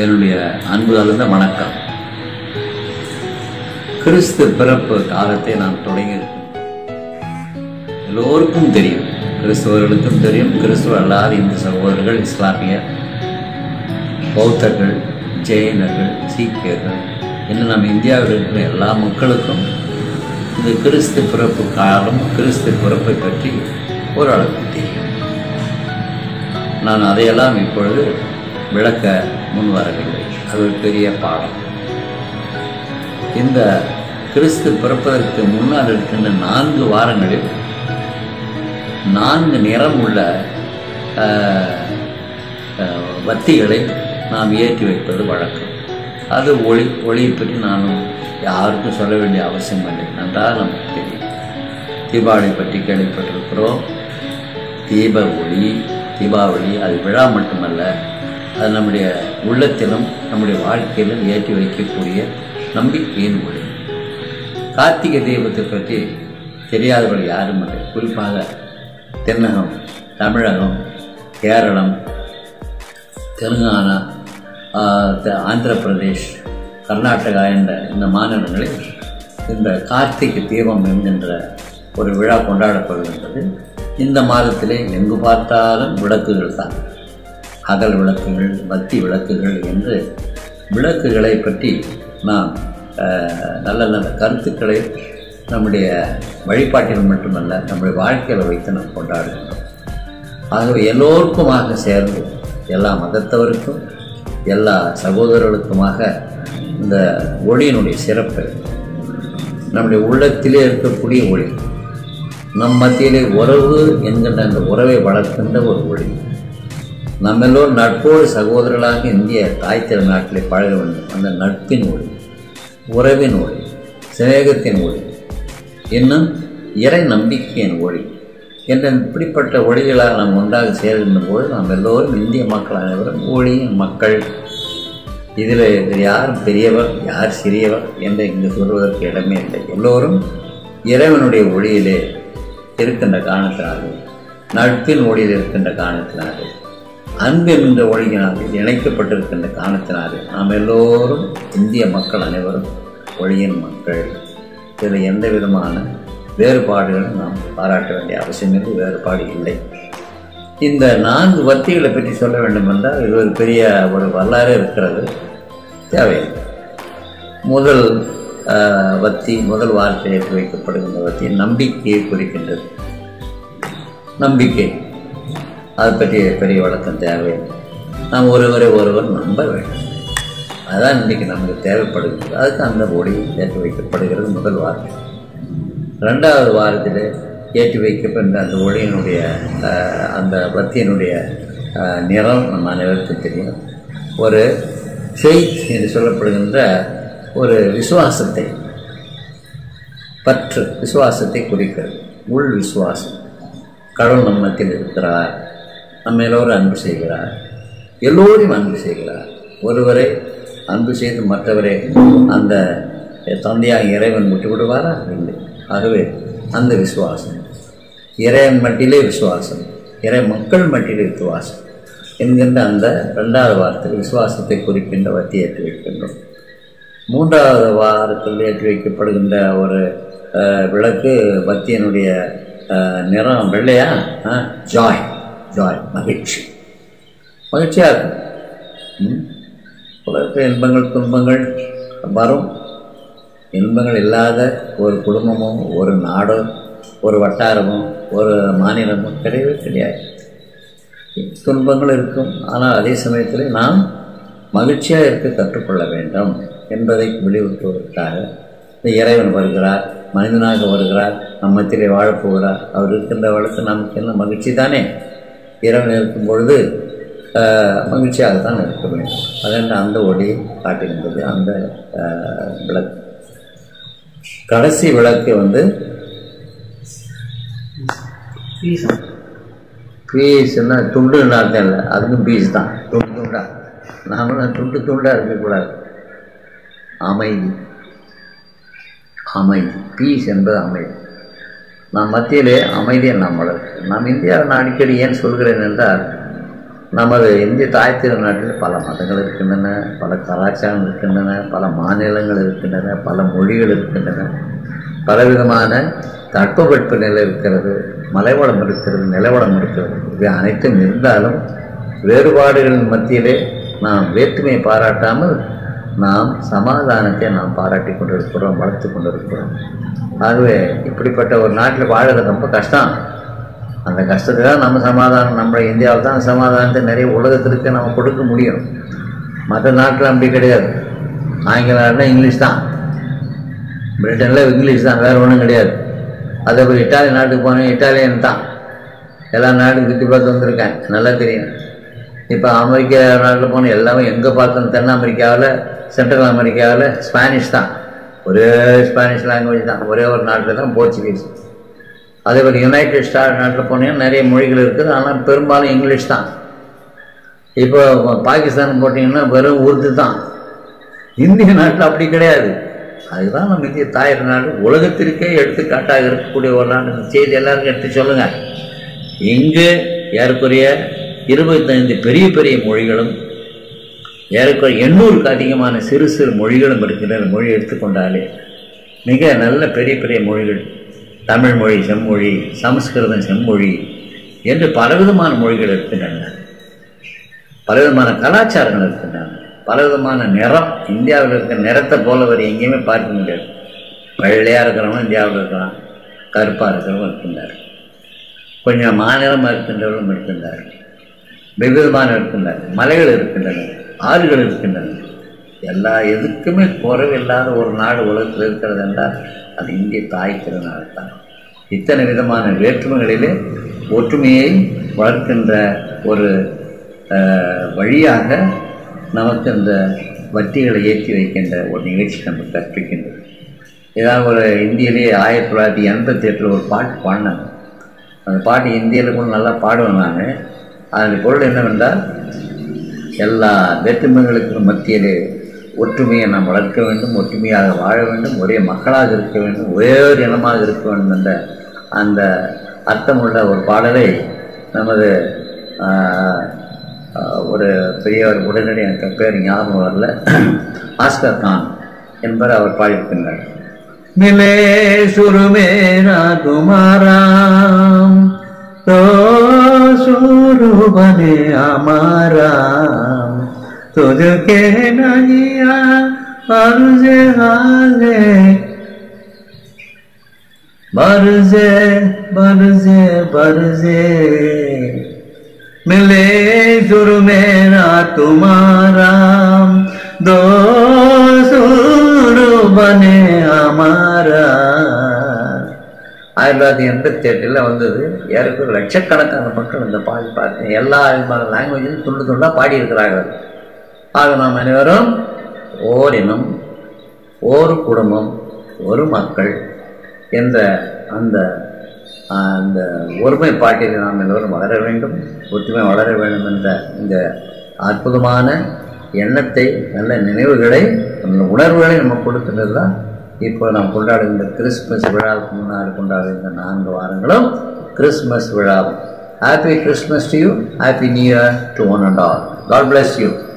என்னுடைய அன்பு கலந்த வணக்கம் கிறிஸ்து பிறப்பு காலத்தை நாம் தொடங்கியிருக்கோம் எல்லோருக்கும் தெரியும் கிறிஸ்தவர்களுக்கும் தெரியும் கிறிஸ்துவ அல்லாத இந்து சகோதரர்கள் இஸ்லாமியர் பௌத்தர்கள் ஜெயினர்கள் சீக்கியர்கள் இன்னும் நம்ம இந்தியாவில் இருக்கிற எல்லா மக்களுக்கும் இந்த கிறிஸ்து பிறப்பு காலம் கிறிஸ்து பிறப்பை பற்றி ஓரளவுக்கு தெரியும் நான் அதையெல்லாம் இப்பொழுது விளக்க முன் வரவில்லை அது ஒரு பெரிய பாடம் இந்த கிறிஸ்து பிறப்பதற்கு முன்னால் இருக்கின்ற நான்கு வாரங்களில் நான்கு நிறம் உள்ள ஆஹ், ஆஹ், வத்திகளை நாம் ஏற்றி வைப்பது வழக்கம் அது ஒளி ஒளியை பற்றி நானும் யாருக்கும் சொல்ல வேண்டிய அவசியம் இல்லை நன்றாக நமக்கு தெரியும் தீபாவளி பற்றி கேள்விப்பட்டிருக்கிறோம் தீப ஒளி தீபாவளி அது விழா மட்டுமல்ல அது நம்முடைய உள்ளத்திலும் நம்முடைய வாழ்க்கையிலும் ஏற்றி வைக்கக்கூடிய நம்பிக்கையின் ஒளி கார்த்திகை தீபத்தை பற்றி தெரியாதவர்கள் யாரும் இல்லை குறிப்பாக தென்னகம் தமிழகம் கேரளம் தெலுங்கானா ஆஹ், த- ஆந்திர பிரதேஷ் கர்நாடகா என்ற இந்த மாநிலங்களில் இந்த கார்த்திகை தீபம் என்கின்ற ஒரு விழா கொண்டாடப்படுகின்றது இந்த மாதத்திலே எங்கு பார்த்தாலும் விளக்குகள் தான் அகல் விளக்குகள் பக்தி விளக்குகள் என்று விளக்குகளை பற்றி நாம் ஆஹ், நல்ல நல்ல கருத்துக்களை நம்முடைய வழிபாட்டில் மட்டுமல்ல நம்முடைய வாழ்க்கையில் வைத்து நாம் கொண்டாடுகின்றோம் ஆகவே எல்லோருக்குமாக சேர்ந்து எல்லா மதத்தவருக்கும் எல்லா சகோதரர்களுக்குமாக இந்த ஒளியினுடைய சிறப்பு நம்முடைய உள்ளத்திலே இருக்கக்கூடிய ஒளி நம் மத்தியிலே உறவு என்கின்ற அந்த உறவை வளர்க்கின்ற ஒரு ஒளி நம்ம எல்லோரும் நட்போடு சகோதரர்களாக இந்திய தாய் திருநாட்டிலே பழக வேண்டும் அந்த நட்பின் ஒளி உறவின் ஒளி சிநேகத்தின் ஒளி இன்னும் இறை நம்பிக்கையின் ஒளி என்ற இப்படிப்பட்ட ஒளிகளால் நாம் ஒன்றாக சேர்கின்ற போது நாம் எல்லோரும் இந்திய மக்கள் அனைவரும் ஒளியின் மக்கள் இதில் இதில் யார் பெரியவர் யார் சிறியவர் என்று இங்கு சொல்வதற்கு இடமே இல்லை எல்லோரும் இறைவனுடைய ஒளியிலே இருக்கின்ற காரணத்தினாலே நட்பின் ஒளியில் இருக்கின்ற காரணத்தினாலே அன்பு என்ற ஒளியினாலே இணைக்கப்பட்டிருக்கின்ற காரணத்தினாலே நாம் எல்லோரும் இந்திய மக்கள் அனைவரும் ஒளியின் மக்கள் இதில் எந்த விதமான வேறுபாடுகளும் நாம் பாராட்ட வேண்டிய அவசியமில்லை வேறுபாடு இல்லை இந்த நான்கு வத்திகளை பற்றி சொல்ல வேண்டும் என்றால் இது ஒரு பெரிய ஒரு வரலாறு இருக்கிறது தேவையில்லை முதல் ஆஹ், வத்தி முதல் வார்த்தை ஏற்றி வைக்கப்படுகின்ற வத்தி நம்பிக்கையை குறிக்கின்றது நம்பிக்கை அதை பற்றி பெரிய வழக்கம் தேவையில்லை நாம் ஒருவரை ஒருவர் நம்ப வேண்டும் அதுதான் இன்றைக்கி நமக்கு தேவைப்படுகிறது அதுக்கு அந்த ஒளி ஏற்றி வைக்கப்படுகிறது முதல் வார்த்தை ரெண்டாவது வாரத்தில் ஏற்றி வைக்கப்படுகின்ற அந்த ஒளியினுடைய ஆஹ், அந்த பத்தியினுடைய ஆஹ், நிறம் நம்ம அனைவருக்கும் தெரியும் ஒரு ஃபெய்த் என்று சொல்லப்படுகின்ற ஒரு விசுவாசத்தை பற்று விசுவாசத்தை குறிக்கிறது உள் விசுவாசம் கடவுள் நம்ம மத்தியில் இருக்கிறார் நம்ம எல்லோரும் அன்பு செய்கிறார் எல்லோரையும் அன்பு செய்கிறார் ஒருவரை அன்பு செய்து மற்றவரை அந்த தந்தையாக இறைவன் விட்டு விடுவாரா இல்லை ஆகவே அந்த விசுவாசம் இறைவன் மட்டிலே விசுவாசம் இறை மக்கள் மட்டிலே விசுவாசம் என்கின்ற அந்த ரெண்டாவது வாரத்தில் விசுவாசத்தை குறிக்கின்ற வத்தி ஏற்றி வைக்கின்றோம் மூன்றாவது வாரத்தில் ஏற்றி வைக்கப்படுகின்ற ஒரு அஹ், விளக்கு பக்தியனுடைய அஹ், நிறம் வெள்ளையா ஜாய் ஜாய் மகிழ்ச்சி மகிழ்ச்சியாக இருக்கும் ம்? உலகத்தில் இன்பங்கள் துன்பங்கள் வரும் இன்பங்கள் இல்லாத ஒரு குடும்பமோ ஒரு நாடோ ஒரு வட்டாரமோ ஒரு மாநிலமோ கிடையவே கிடையாது துன்பங்கள் இருக்கும் ஆனால் அதே சமயத்தில் நாம் மகிழ்ச்சியாக இருக்க கற்றுக்கொள்ள வேண்டும் என்பதை வெளியுறுத்துவதற்காக இந்த இறைவன் வருகிறார் மனிதனாக வருகிறார் நம் மத்தியிலே வாழப்போகிறார் அவர் இருக்கின்ற வழக்கு நமக்கு என்ன மகிழ்ச்சி தானே இறைவன் இருக்கும் பொழுது ஆஹ், மகிழ்ச்சியாகத்தான் இருக்க வேண்டும் அதென்று அந்த ஒளியை காட்டுகின்றது அந்த ஆஹ், விளக்கு கடைசி விளக்கு வந்து பீஸ்னா துண்டுன்னு அர்த்தம் இல்லை அதுக்கும் பீஸ் தான் துண்டு துண்டா நாமளும் துண்டு துண்டாக இருக்கக்கூடாது அமைதி அமைதி பீஸ் என்பது அமைதி நாம் மத்தியிலே அமைதியை நாம் வளர்க்கிறோம் நாம் இந்தியாவை நான் அடிக்கடி ஏன் சொல்கிறேன் என்றால் நமது இந்திய தாய் திருநாட்டில் பல மதங்கள் இருக்கின்றன பல கலாச்சாரம் இருக்கின்றன பல மாநிலங்கள் இருக்கின்றன பல மொழிகள் இருக்கின்றன பலவிதமான தட்பவெட்ப நிலை இருக்கிறது மலைவளம் இருக்கிறது நிலவளம் இருக்கிறது இவை அனைத்தும் இருந்தாலும் வேறுபாடுகளின் மத்தியிலே நாம் வேற்றுமையை பாராட்டாமல் நாம் சமாதானத்தை நாம் பாராட்டி கொண்டிருக்கிறோம் வளர்த்து கொண்டிருக்கிறோம் ஆகவே இப்படிப்பட்ட ஒரு நாட்டில் வாழறது ரொம்ப கஷ்டம் அந்த கஷ்டத்தை தான் நம்ம சமாதானம் நம்ம இந்தியாவில் தான் சமாதானத்தை நிறைய உலகத்திற்கு நம்ம கொடுக்க முடியும் மற்ற நாட்டில் அப்படி கிடையாது ஆங்கிலம் இங்கிலீஷ் தான் பிரிட்டனில் இங்கிலீஷ் தான் வேறு ஒன்றும் கிடையாது அதே போல் இட்டாலி நாட்டுக்கு போனேன் இட்டாலியன் தான் எல்லா நாட்டுக்கும் சுற்றி பார்த்து வந்திருக்கேன் நல்லா தெரியும் இப்போ அமெரிக்கா நாட்டில் போன எல்லாமே எங்கே பார்த்தோம் தென் அமெரிக்காவில் சென்ட்ரல் அமெரிக்காவில் ஸ்பானிஷ் தான் ஒரே ஸ்பானிஷ் லாங்குவேஜ் தான் ஒரே ஒரு நாட்டில் தான் போர்ச்சுகீஸ் அதே போல் யுனைடெட் ஸ்டாட் நாட்டில் போனீங்கன்னா நிறைய மொழிகள் இருக்குது ஆனால் பெரும்பாலும் இங்கிலீஷ் தான் இப்போ பாகிஸ்தான் போட்டிங்கன்னா வெறும் உருது தான் இந்திய நாட்டில் அப்படி கிடையாது அதுதான் நம்ம இந்திய தாயர் நாடு உலகத்திற்கே எடுத்துக்காட்டாக இருக்கக்கூடிய ஒரு நாடு இந்த செய்தி எல்லாருக்கும் எடுத்து சொல்லுங்கள் இங்கு ஏறக்குறைய இருபத்தைந்து பெரிய பெரிய மொழிகளும் ஏறக்குறைய எண்ணூறுக்கு அதிகமான சிறு சிறு மொழிகளும் இருக்கின்ற மொழி எடுத்துக்கொண்டாலே மிக நல்ல பெரிய பெரிய மொழிகள் தமிழ் மொழி செம்மொழி சமஸ்கிருதம் செம்மொழி என்று பலவிதமான மொழிகள் இருக்கின்றன பலவிதமான கலாச்சாரங்கள் இருக்கின்றன பலவிதமான நிறம் இந்தியாவில் இருக்கிற நிறத்தை போல வேறு எங்கேயுமே பார்க்க முடியாது வெள்ளையாக இருக்கிறவங்க இந்தியாவில் இருக்கிறான் கருப்பாக இருக்கிறவங்க இருக்கின்றார் கொஞ்சம் மாநிலமாக இருக்கின்றவர்களும் இருக்கின்றார் வெவ்விதமான இருக்கின்றனர் மலைகள் இருக்கின்றன ஆறுகள் இருக்கின்றன எல்லா எதுக்குமே குறைவில்லாத ஒரு நாடு உலகத்தில் இருக்கிறது என்றால் அது இந்திய தாய் திருநாடு தான் இத்தனை விதமான வேற்றுமைகளிலே ஒற்றுமையை வளர்க்கின்ற ஒரு அஹ், வழியாக நமக்கு இந்த வட்டிகளை ஏற்றி வைக்கின்ற ஒரு நிகழ்ச்சி நமக்கு கற்பிக்கின்றது இதான் ஒரு இந்தியிலேயே ஆயிரத்தி தொள்ளாயிரத்தி எண்பத்தி எட்டில் ஒரு பாட்டு பாடினாங்க அந்த பாட்டு இந்தியில் கூட நல்லா பாடுவேன் நான் அதன் பொருள் என்னவென்றால் எல்லா வேற்றுமைகளுக்கும் மத்தியிலே ஒற்றுமையை நாம் வளர்க்க வேண்டும் ஒற்றுமையாக வாழ வேண்டும் ஒரே மக்களாக இருக்க வேண்டும் ஒரே ஒரு இனமாக இருக்க வேண்டும் என்ற அந்த அர்த்தமுள்ள ஒரு பாடலை நமது ஆஹ், ஆஹ், ஒரு பெரியவர் உடனடி எனக்கு பேர் ஞாபகம் வரல ஆஸ்கர் கான் என்பவர் அவர் பாடியிருக்கின்றார் மிலே சுரு மேரா துமாராம் तो शुरू बने हमारा तुझके नैया बरसे आगे बरसे बरसे बरसे मिले सुर मेरा तुम्हारा दो सुर बने हमारा ஆயிரத்தி தொள்ளாயிரத்தி எண்பத்தி எட்டில் வந்தது ஏறக்குறைய லட்சக்கணக்கான மக்கள் இந்த பாடி பார்த்து எல்லா விதமான லாங்குவேஜும் துண்டு துண்டாக பாடியிருக்கிறார்கள் ஆக நாம் அனைவரும் ஓர் இனம் ஒரு குடும்பம் ஒரு மக்கள் என்ற அந்த அந்த ஒருமைப்பாட்டில் நாம் எல்லோரும் வளர வேண்டும் ஒற்றுமை வளர வேண்டும் என்ற இந்த அற்புதமான எண்ணத்தை நல்ல நினைவுகளை நல்ல உணர்வுகளை நம்ம கொடுத்துட்டு தான் இப்போ நாம் கொண்டாடுகின்ற கிறிஸ்மஸ் விழாவுக்கு முன்னாடி கொண்டாடுகின்ற நான்கு வாரங்களும் கிறிஸ்மஸ் விழாவும் happy Christmas to you happy new year to one and all God bless you